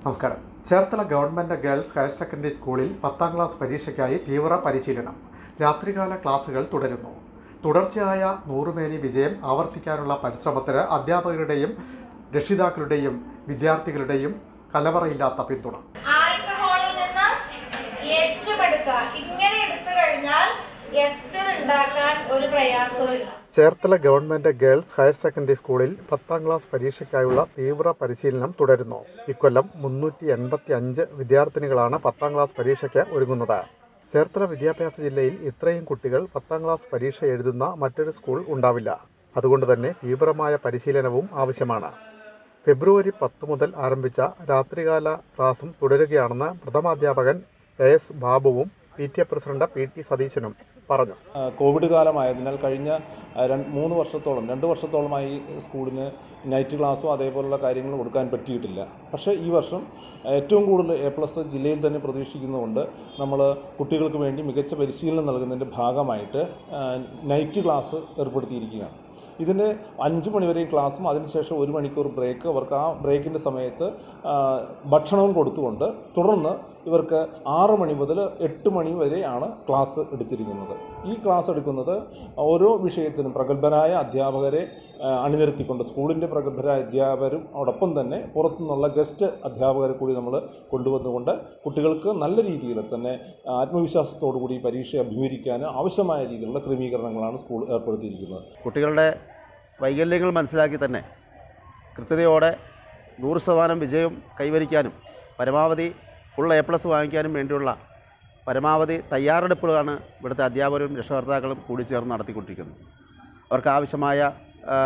നമസ്കാരം Cherthala government girls higher secondary സ്കൂളിൽ പത്താം ക്ലാസ് പരീക്ഷയ്ക്കായി തീവ്ര പരിശീലനം രാത്രികാല ക്ലാസുകൾ തുടരുന്നു തുടർച്ചയായ നൂറുമേനി വിജയം ആവർത്തിക്കാനുള്ള പരിശ്രമത്തിന് അധ്യാപകരുടെയും രക്ഷിതാക്കളുടെയും വിദ്യാർത്ഥികളുടെയും കലവറയില്ലാത്ത പിന്തുണ ആൽക്കഹോളിൽ നിന്ന് എച്ചുമെടുക്കുക ഇങ്ങനെ എടുത്തു കഴിഞ്ഞാൽ എസ്റ്റർ ഉണ്ടാക്കാൻ ഒരു പ്രയാസവും ഇല്ല Cherthala government girls higher secondary സ്കൂളിൽ പത്താം ക്ലാസ് പരീക്ഷയ്ക്കായുള്ള തീവ്ര പരിശീലനം തുടരുന്നു ഇക്കൊല്ലം മുന്നൂറ്റി എൺപത്തി അഞ്ച് വിദ്യാർത്ഥിനികളാണ് പത്താം ക്ലാസ് പരീക്ഷയ്ക്ക് ഒരുങ്ങുന്നത് ചേർത്തല വിദ്യാഭ്യാസ ജില്ലയിൽ ഇത്രയും കുട്ടികൾ പത്താം ക്ലാസ് പരീക്ഷ എഴുതുന്ന മറ്റൊരു സ്കൂൾ ഉണ്ടാവില്ല അതുകൊണ്ട് തന്നെ തീവ്രമായ പരിശീലനവും ആവശ്യമാണ് ഫെബ്രുവരി പത്ത് മുതൽ ആരംഭിച്ച രാത്രികാല ക്ലാസും തുടരുകയാണെന്ന് പ്രഥമാധ്യാപകൻ എ എസ് ബാബുവും P T A president P T സതീശനും പറഞ്ഞു ആ, കോവിഡ് കാലമായതിനാൽ കഴിഞ്ഞ ആ, രണ്ട് മൂന്ന് വർഷത്തോളം രണ്ട് വർഷത്തോളമായി സ്കൂളിന് നൈറ്റ് ക്ലാസ്സും അതേപോലുള്ള കാര്യങ്ങൾ കൊടുക്കാൻ പറ്റിയിട്ടില്ല പക്ഷേ ഈ വർഷം ഏറ്റവും കൂടുതൽ എ പ്ലസ് ജില്ലയിൽ തന്നെ പ്രതീക്ഷിക്കുന്നതുകൊണ്ട് നമ്മൾ കുട്ടികൾക്ക് വേണ്ടി മികച്ച പരിശീലനം നൽകുന്നതിൻ്റെ ഭാഗമായിട്ട് ആ, നൈറ്റ് ക്ലാസ് ഏർപ്പെടുത്തിയിരിക്കുകയാണ് ഇതിൻ്റെ അഞ്ച് മണിവരെയും ക്ലാസ്സും അതിനുശേഷം ഒരു മണിക്കൂർ ബ്രേക്ക് അവർക്ക് ആ ബ്രേക്കിൻ്റെ സമയത്ത് ആ, ഭക്ഷണവും കൊടുത്തുകൊണ്ട് തുടർന്ന് ഇവർക്ക് ആറ് മണി മുതൽ എട്ട് മണി വരെയാണ് ക്ലാസ് എടുത്തിരിക്കുന്നത് ഈ ക്ലാസ് എടുക്കുന്നത് ഓരോ വിഷയത്തിനും പ്രഗത്ഭരായ അധ്യാപകരെ ആ, അണിനിരത്തിക്കൊണ്ട് സ്കൂളിൻ്റെ പ്രഗത്ഭരായ അധ്യാപകരും അതോടൊപ്പം തന്നെ പുറത്തുനിന്നുള്ള ഗസ്റ്റ് അധ്യാപകരെ കൂടി നമ്മൾ കൊണ്ടുവന്നുകൊണ്ട് കുട്ടികൾക്ക് നല്ല രീതിയിൽ തന്നെ ആത്മവിശ്വാസത്തോടു കൂടി പരീക്ഷ അഭിമുഖീകരിക്കാൻ ആവശ്യമായ രീതിയിലുള്ള ക്രമീകരണങ്ങളാണ് സ്കൂൾ ഏർപ്പെടുത്തിയിരിക്കുന്നത് കുട്ടികളുടെ വൈകല്യങ്ങൾ മനസ്സിലാക്കി തന്നെ കൃത്യതയോടെ നൂറ് ശതമാനം വിജയം കൈവരിക്കാനും പരമാവധി ഉള്ള എ പ്ലസ് വാങ്ങിക്കാനും വേണ്ടിയുള്ള പരമാവധി തയ്യാറെടുപ്പുകളാണ് ഇവിടുത്തെ അധ്യാപകരും രക്ഷകർത്താക്കളും കൂടി ചേർന്ന് നടത്തിക്കൊണ്ടിരിക്കുന്നത് അവർക്ക് ആവശ്യമായ ആ,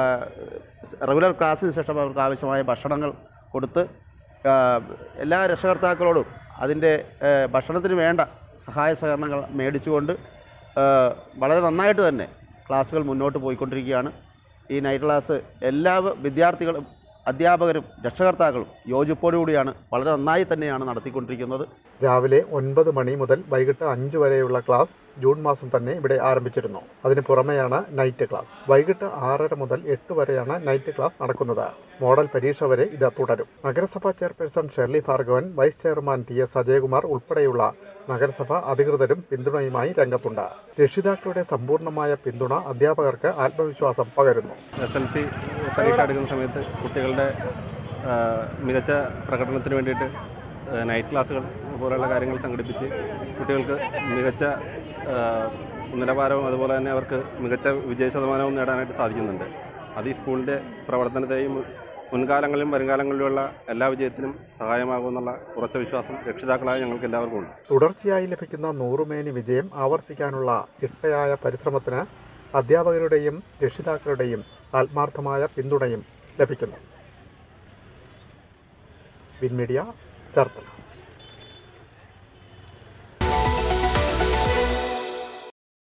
റെഗുലർ ക്ലാസ്സിന് ശേഷം അവർക്ക് ആവശ്യമായ ഭക്ഷണങ്ങൾ കൊടുത്ത് ആ, എല്ലാ രക്ഷകർത്താക്കളോടും അതിൻ്റെ ആ, ഭക്ഷണത്തിന് വേണ്ട സഹായ സഹകരണങ്ങൾ മേടിച്ചുകൊണ്ട് ആ, വളരെ നന്നായിട്ട് തന്നെ ക്ലാസ്സുകൾ മുന്നോട്ട് പോയിക്കൊണ്ടിരിക്കുകയാണ് ഈ നൈറ്റ് ക്ലാസ് എല്ലാ വിദ്യാർത്ഥികളും അധ്യാപകരും രക്ഷകർത്താക്കളും യോജിപ്പോടുകൂടിയാണ് വളരെ നന്നായി തന്നെയാണ് നടത്തിക്കൊണ്ടിരിക്കുന്നത് രാവിലെ ഒൻപത് മണി മുതൽ വൈകിട്ട് അഞ്ച് വരെയുള്ള ക്ലാസ് ജൂൺ മാസം തന്നെ ഇവിടെ ആരംഭിച്ചിരുന്നു അതിന് പുറമെയാണ് നൈറ്റ് ക്ലാസ് വൈകിട്ട് ആറര മുതൽ എട്ട് വരെയാണ് നൈറ്റ് ക്ലാസ് നടക്കുന്നത് മോഡൽ പരീക്ഷ വരെ ഇത് തുടരും നഗരസഭാ chairperson Shirley Bhargavan vice chairman T S Ajayakumar ഉൾപ്പെടെയുള്ള നഗരസഭ അധികൃതരും പിന്തുണയുമായി രംഗത്തുണ്ട് രക്ഷിതാക്കളുടെ സമ്പൂർണ്ണമായ പിന്തുണ അധ്യാപകർക്ക് ആത്മവിശ്വാസം പകരുന്നു എസ് എൽ സി പരീക്ഷ എടുക്കുന്ന സമയത്ത് കുട്ടികളുടെ ആ, മികച്ച പ്രകടനത്തിന് വേണ്ടിയിട്ട് ആ, നൈറ്റ് ക്ലാസ്സുകൾ പോലെയുള്ള കാര്യങ്ങൾ സംഘടിപ്പിച്ച് കുട്ടികൾക്ക് മികച്ച ആ, നിലവാരവും അതുപോലെ തന്നെ അവർക്ക് മികച്ച വിജയ ശതമാനവും നേടാനായിട്ട് സാധിക്കുന്നുണ്ട് അത് ഈ സ്കൂളിൻ്റെ പ്രവർത്തനത്തെയും മുൻകാലങ്ങളിലും വരുംകാലങ്ങളിലുമുള്ള എല്ലാ വിജയത്തിനും സഹായമാകുമെന്നുള്ള ഉറച്ച വിശ്വാസം രക്ഷിതാക്കളായ ഞങ്ങൾക്ക് എല്ലാവർക്കും ഉണ്ട് തുടർച്ചയായി ലഭിക്കുന്ന നൂറുമേനി വിജയം ആവർത്തിക്കാനുള്ള ചിട്ടയായ പരിശ്രമത്തിന് അധ്യാപകരുടെയും രക്ഷിതാക്കളുടെയും ആത്മാർത്ഥമായ പിന്തുണയും ലഭിക്കുന്നു വിൻമീഡിയ ചേർത്തല